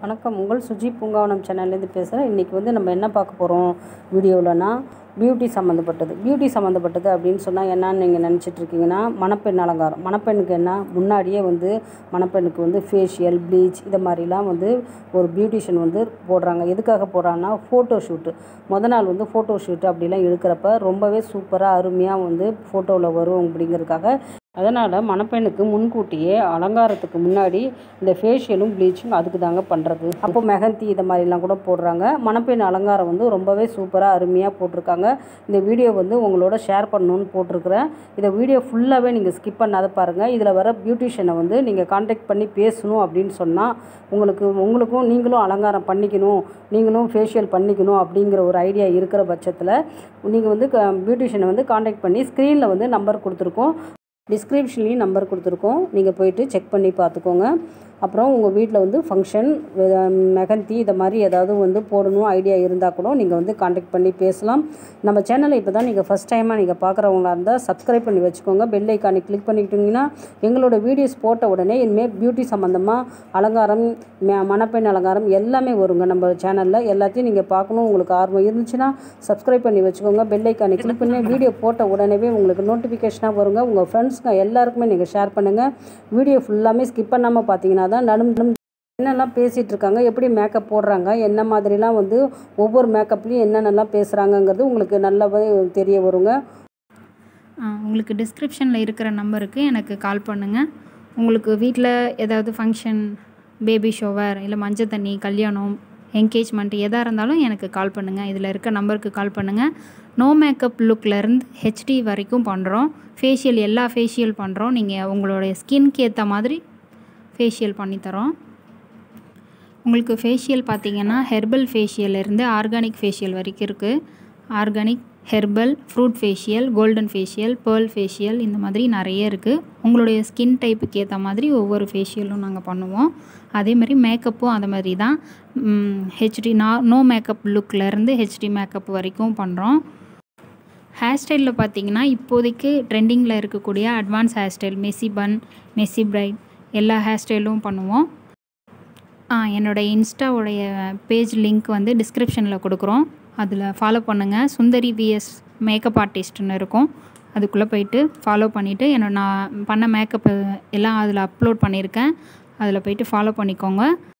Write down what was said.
வணக்கம் உங்கள் சுஜி பூங்காவனம் சேனல்லேருந்து பேசுகிறேன் இன்றைக்கி வந்து நம்ம என்ன பார்க்க போகிறோம் வீடியோவில்னா பியூட்டி சம்மந்தப்பட்டது பியூட்டி சம்மந்தப்பட்டது அப்படின்னு சொன்னால் என்னன்னு நீங்கள் நினச்சிட்டு இருக்கீங்கன்னா மணப்பெண் அலங்காரம் மணப்பெண்ணுக்கு என்ன முன்னாடியே வந்து மணப்பெண்ணுக்கு வந்து ஃபேஷியல் ப்ளீச் இதை மாதிரிலாம் வந்து ஒரு பியூட்டிஷியன் வந்து போடுறாங்க எதுக்காக போடுறாங்கன்னா ஃபோட்டோ ஷூட்டு முத நாள் வந்து ஃபோட்டோ ஷூட் அப்படிலாம் எடுக்கிறப்ப ரொம்பவே சூப்பராக அருமையாக வந்து ஃபோட்டோவில் வரும் அப்படிங்கிறதுக்காக அதனால் மணப்பெண்ணுக்கு முன்கூட்டியே அலங்காரத்துக்கு முன்னாடி இந்த ஃபேஷியலும் ப்ளீச்சிங் அதுக்கு தாங்க பண்ணுறது அப்போ மெஹந்தி இதை மாதிரிலாம் கூட போடுறாங்க மணப்பெண் அலங்காரம் வந்து ரொம்பவே சூப்பராக அருமையாக போட்டிருக்காங்க இந்த வீடியோ வந்து உங்களோட ஷேர் பண்ணணும்னு போட்டிருக்கிறேன் இந்த வீடியோ ஃபுல்லாகவே நீங்கள் ஸ்கிப் பண்ணாத பாருங்கள் இதில் வர பியூட்டிஷியனை வந்து நீங்கள் காண்டாக்ட் பண்ணி பேசணும் அப்படின்னு சொன்னால் உங்களுக்கு உங்களுக்கும் நீங்களும் அலங்காரம் பண்ணிக்கணும் நீங்களும் ஃபேஷியல் பண்ணிக்கணும் அப்படிங்கிற ஒரு ஐடியா இருக்கிற பட்சத்தில் நீங்கள் வந்து பியூட்டிஷியனை வந்து காண்டாக்ட் பண்ணி ஸ்க்ரீனில் வந்து நம்பர் கொடுத்துருக்கோம் டிஸ்கிரிப்ஷன்லேயும் நம்பர் கொடுத்துருக்கோம் நீங்கள் போயிட்டு செக் பண்ணி பார்த்துக்கோங்க அப்புறம் உங்கள் வீட்டில் வந்து ஃபங்க்ஷன் மெகந்தி இதை மாதிரி ஏதாவது வந்து போடணும் ஐடியா இருந்தால் கூட நீங்கள் வந்து காண்டாக்ட் பண்ணி பேசலாம் நம்ம சேனலை இப்போ தான் நீங்கள் ஃபஸ்ட் டைமாக நீங்கள் பார்க்குறவங்களா இருந்தால் சப்ஸ்கிரைப் பண்ணி வச்சுக்கோங்க பெல் ஐக்கானை கிளிக் பண்ணிக்கிட்டிங்கன்னா எங்களோட வீடியோஸ் போட்ட உடனே இனிமேல் பியூட்டி சம்மந்தமாக அலங்காரம் ம- மணப்பெண் அலங்காரம் எல்லாமே வருங்க நம்ம சேனலில் எல்லாத்தையும் நீங்கள் பார்க்கணும் உங்களுக்கு ஆர்வம் இருந்துச்சுன்னா சப்ஸ்கிரைப் பண்ணி வச்சுக்கோங்க பெல் ஐக்கானை கிளிக் பண்ணி வீடியோ போட்ட உடனே உங்களுக்கு நோட்டிஃபிகேஷனாக வருங்க உங்கள் ஃப்ரெண்ட்ஸ்க்கு எல்லாருக்குமே நீங்கள் ஷேர் பண்ணுங்கள் வீடியோ ஃபுல்லாமே ஸ்கிப் பண்ணாமல் பார்த்தீங்கன்னா தான் நடும் நடும் என்னெல்லாம் பேசிகிட்டு இருக்காங்க எப்படி மேக்கப் போடுறாங்க என்ன மாதிரிலாம் வந்து ஒவ்வொரு மேக்கப்லேயும் என்னென்னலாம் பேசுகிறாங்கங்கிறது உங்களுக்கு நல்லாவே தெரிய வருங்க ஆ, உங்களுக்கு டிஸ்கிரிப்ஷனில் இருக்கிற நம்பருக்கு எனக்கு கால் பண்ணுங்கள் உங்களுக்கு வீட்டில் ஏதாவது ஃபங்க்ஷன் பேபி ஷோவர் இல்லை மஞ்சள் தண்ணி கல்யாணம் என்கேஜ்மெண்ட் எதாக இருந்தாலும் எனக்கு கால் பண்ணுங்கள் இதில் இருக்க நம்பருக்கு கால் பண்ணுங்கள் நோ மேக்கப் லுக்லேருந்து ஹெச்டி வரைக்கும் பண்ணுறோம் ஃபேஷியல் எல்லா ஃபேஷியல் பண்ணுறோம் நீங்கள் உங்களுடைய ஸ்கின்க்கு ஏற்ற மாதிரி ஃபேஷியல் பண்ணித்தரோம் உங்களுக்கு ஃபேஷியல் பார்த்தீங்கன்னா ஹெர்பல் ஃபேஷியல்லேருந்து ஆர்கானிக் ஃபேஷியல் வரைக்கும் இருக்குது organic herbal fruit facial golden facial pearl facial இந்த மாதிரி நிறைய இருக்குது உங்களுடைய ஸ்கின் டைப்புக்கு ஏற்ற மாதிரி ஒவ்வொரு ஃபேஷியலும் நாங்கள் பண்ணுவோம் அதே மாதிரி மேக்கப்பும் அந்த மாதிரி தான் ஹெச்டி நா நோ மேக்கப் லுக்லேருந்து ஹெச்டி மேக்கப் வரைக்கும் பண்ணுறோம் ஹேர் ஸ்டைலில் பார்த்தீங்கன்னா இப்போதைக்கு ட்ரெண்டிங்கில் இருக்கக்கூடிய advance hair style messy bun messy braid எல்லா ஹேர் ஸ்டைலும் பண்ணுவோம் ஆ என்னோடய இன்ஸ்டாவுடைய பேஜ் லிங்க் வந்து டிஸ்கிரிப்ஷனில் கொடுக்குறோம் அதில் ஃபாலோ பண்ணுங்கள் சுந்தரி விஎஸ் மேக்கப் ஆர்டிஸ்ட்னு இருக்கும் அதுக்குள்ளே போயிட்டு ஃபாலோ பண்ணிவிட்டு என்னோட நான் பண்ண மேக்கப் எல்லாம் அதில் அப்லோட் பண்ணியிருக்கேன் அதில் போயிட்டு ஃபாலோ பண்ணிக்கோங்க